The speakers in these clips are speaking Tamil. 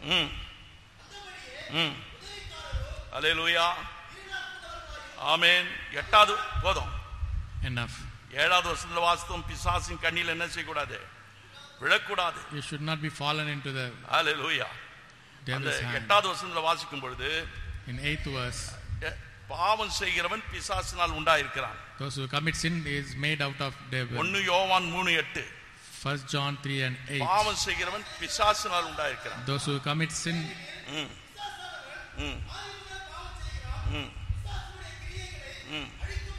ம் ம் அல்லேலூயா ஆமென் எட்டாவது போதும் Enough. ஏழாவது வருஷத்துல வாஸ்தவம் பிசாசின் கண்ணில் என்ன செய்யக்கூடாது விழக்கூடாது You should not be fallen into the அல்லேலூயா அந்த devil's hand. எட்டாவது வருஷத்துல வாசிக்கும் பொழுது In eighth verse, எ- பாவம் செய்கிறவன் பிசாசினால் உண்டாயிருக்கிறான் those who commit sin is made out of devil. ஒன்னு யோவான் மூணு எட்டு First John 3 and 8. பாவம் செய்கிறவன் பிசாசினால் உண்டாயிருக்கிறான் Those who commit sin, ம் ம் ம் ம்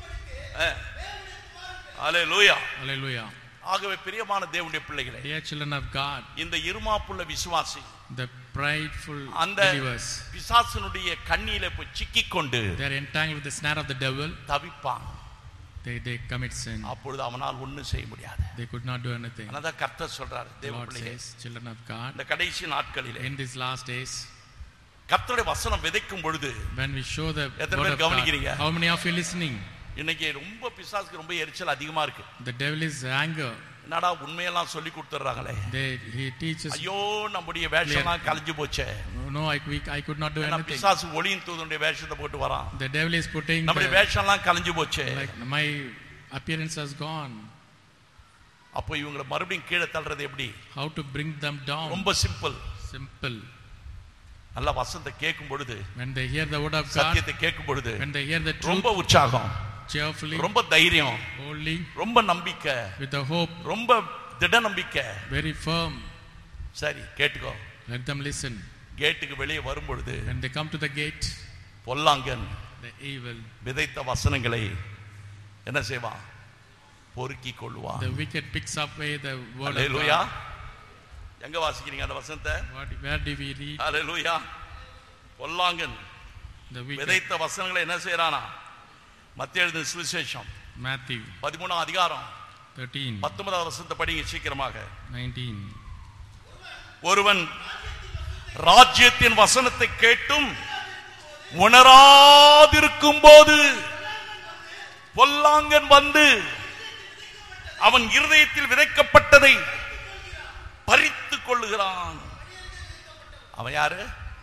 அலே லூயா hallelujah. ஆகவே பிரியமான தேவனுடைய பிள்ளைகளே Dear children of God, இந்த இருமாப்புள்ள விசுவாசி the prideful அந்த believers, பிசாசனுடைய கண்ணியில போய் சிக்கிக் கொண்டு they are entangled with the snare of the devil, தவிப்பான் they, they commit sin. அப்பொழுது அவனால் ஒண்ணும் செய்ய முடியாது They could not do anything. அதான் கர்த்தர் சொல்றாரு The தேவ Lord பிள்ளைகளே says, children of God, இந்த கடைசி நாட்களிலே in these last days, கர்த்தருடைய வசனம் விதைக்கும் பொழுது when we show the எத்தனை word பேர் of God, கவனிக்கிறீங்க? how many of you listening? இன்னைக்கு ரொம்ப பிசாசுக்கு ரொம்ப எரிச்சல் அதிகமா இருக்கு The devil is anger. என்னடா உண்மையெல்லாம் சொல்லி கொடுத்துறாங்களே They, he teaches, ஐயோ நம்முடைய வேஷம்லாம் கலைஞ்சு போச்சே no, I, we, I could not do ஏன்னா anything. பிசாசு ஒளியின் தூதனுடைய வேஷத்தை போட்டு வரான் The devil is putting நம்முடைய the, வேஷம்லாம் கலைஞ்சு போச்சே like my appearance has gone. அப்போ இவங்களை மறுபடியும் கீழே தள்ளுறது எப்படி How to bring them down? ரொம்ப சிம்பிள் Simple. நல்ல வசனத்தை கேட்கும் பொழுது When they hear the word of God, சத்தியத்தை கேட்கும் பொழுது when they hear the truth ரொம்ப உற்சாகம் cheerfully, ரொம்ப தைரியம் boldly, ரொம்ப நம்பிக்கை with the hope, ரொம்ப திட நம்பிக்கை very firm, சரி கேட்டுக்கோ let them listen. கேட்டுக்கு வெளியே வரும் பொழுது When they come to the gate, பொல்லாங்கன் the evil, விதைத்த வசனங்களை என்ன செய்வான் பொறுக்கி கொள்வான் the wicked picks up away the word of hallelujah God. எங்க வாசிக்கிறீங்க அந்த வசனத்தை What, where do we read? Hallelujah பொல்லாங்கன் The wicked. விதைத்த வசனங்களை என்ன செய்யறானா மத்திய எழுதின சுவிசேஷம் Matthew பதிமூணாம் அதிகாரம் 13, பத்தொன்பதாவது வசனத்தை படிங்க சீக்கிரமாக 19. ஒருவன் ராஜ்யத்தின் வசனத்தை கேட்டும் உணராதிருக்கும் போது பொல்லாங்கன் வந்து அவன் இருதயத்தில் விதைக்கப்பட்டதை பறித்துக் கொள்ளுகிறான் அவன் யாரு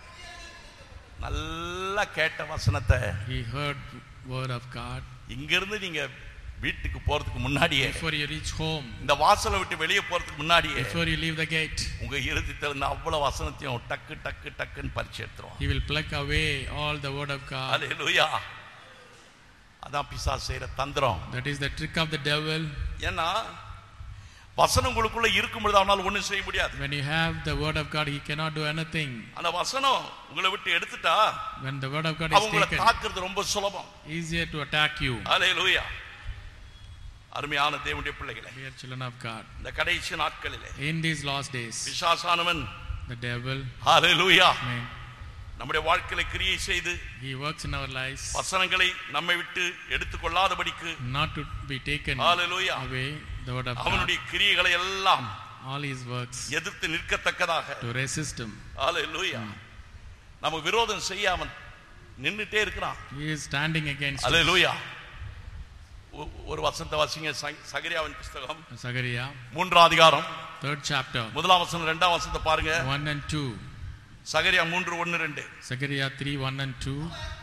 நல்லா கேட்ட வசனத்தை He heard word of God. இங்கிருந்து நீங்க வீட்டுக்கு போறதுக்கு முன்னாடியே Before you reach home, இந்த வாசலை விட்டு வெளியே போறதுக்கு முன்னாடியே before you leave the gate, உங்க இறுதித்தில் இருந்த அவ்வளவு வசனத்தையும் டக்கு டக்கு டக்குன்னு பறிச்சு எடுத்துரும் He will pluck away all the word of God. அல்லேலூயா அதான் பிசாசு செய்யற தந்திரம் That is the trick of the devil. ஏன்னா வசனம் உங்களுக்குள்ள இருக்கும் பொழுது அவனால் ஒண்ணும் செய்ய முடியாது When you have the word of God, He cannot do anything. அந்த வசனம் உங்களை விட்டு எடுத்துட்டா When the word of God is அவங்கள taken, தாக்குறது ரொம்ப சுலபம் easier to attack you. அல்லேலூயா அருமையான தேவனுடைய பிள்ளைகளே Dear children of God, இந்த கடைசி நாட்களிலே in these last days, பிசாசானவன் the devil, அல்லேலூயா man, நம்முடைய வாழ்க்கையில கிரியை செய்து he works in our lives வசனங்களை நம்மை விட்டு எடுத்துக்கொள்ளாதபடிக்கு not to be taken Hallelujah. away the word of God, அவனுடைய கிரியைகளை எல்லாம் all his works எதிர்த்து நிற்கத்தக்கதாக to resist him. அல்லேலூயா நம்ம விரோதம் செய்ய அவன் நின்னுட்டே இருக்கிறான் He is standing against us. அல்லேலூயா ஒ- ஒரு வசனத்தை வாசிங்க ச- சகரியாவின் புஸ்தகம் Zachariah, மூன்றாம் அதிகாரம் third chapter, முதலாம் வசனம் ரெண்டாம் வசனத்தை பாருங்க 1 and 2. சகரியா மூன்று ஒன்னு ரெண்டு Zechariah 3, 1 and 2.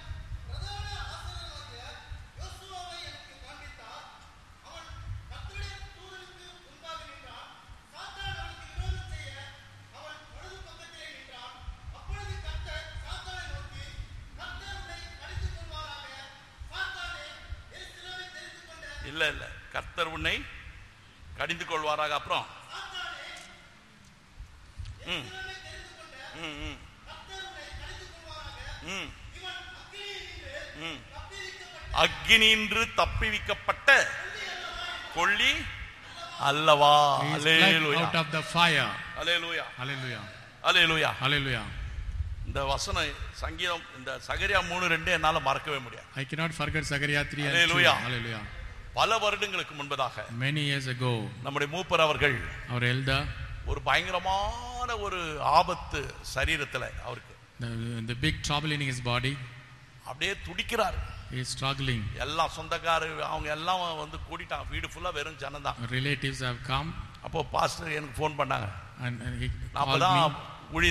இல்ல இல்ல கர்த்தர் உன்னை கடிந்து கொள்வாராக அப்புறம் ம். ம், ம். ம். ம். அக்கினின்று தப்பிவிக்கப்பட்ட கொள்ளி அல்லவா He is plucked hallelujah out of the fire. Hallelujah Hallelujah. Hallelujah Hallelujah. இந்த வசனம் சங்கீதம் இந்த சகரியா மூணு ரெண்டு என்னால மறக்கவே முடியாது I cannot forget Zechariah 3 and 2. Hallelujah. Hallelujah. பல வருடங்களுக்கு முன்பதாக Many years ago, நம்முடைய மூப்பர் அவர்கள் our elder, ஒரு பயங்கரமான ஒரு ஆபத்து சரீரத்துல அவருக்கு the, the big trouble in his body, அப்படியே துடிக்கிறார் he is struggling. எல்லாம் சொந்தக்காரு அவங்க எல்லாம் வந்து கூட்டிட்டாங்க வீடு ஃபுல்லா வெறும் ஜனம் தான் Relatives have come அப்போ பாஸ்டர் எனக்கு ஃபோன் பண்ணாங்க and, and he நான் called அப்பதான் me.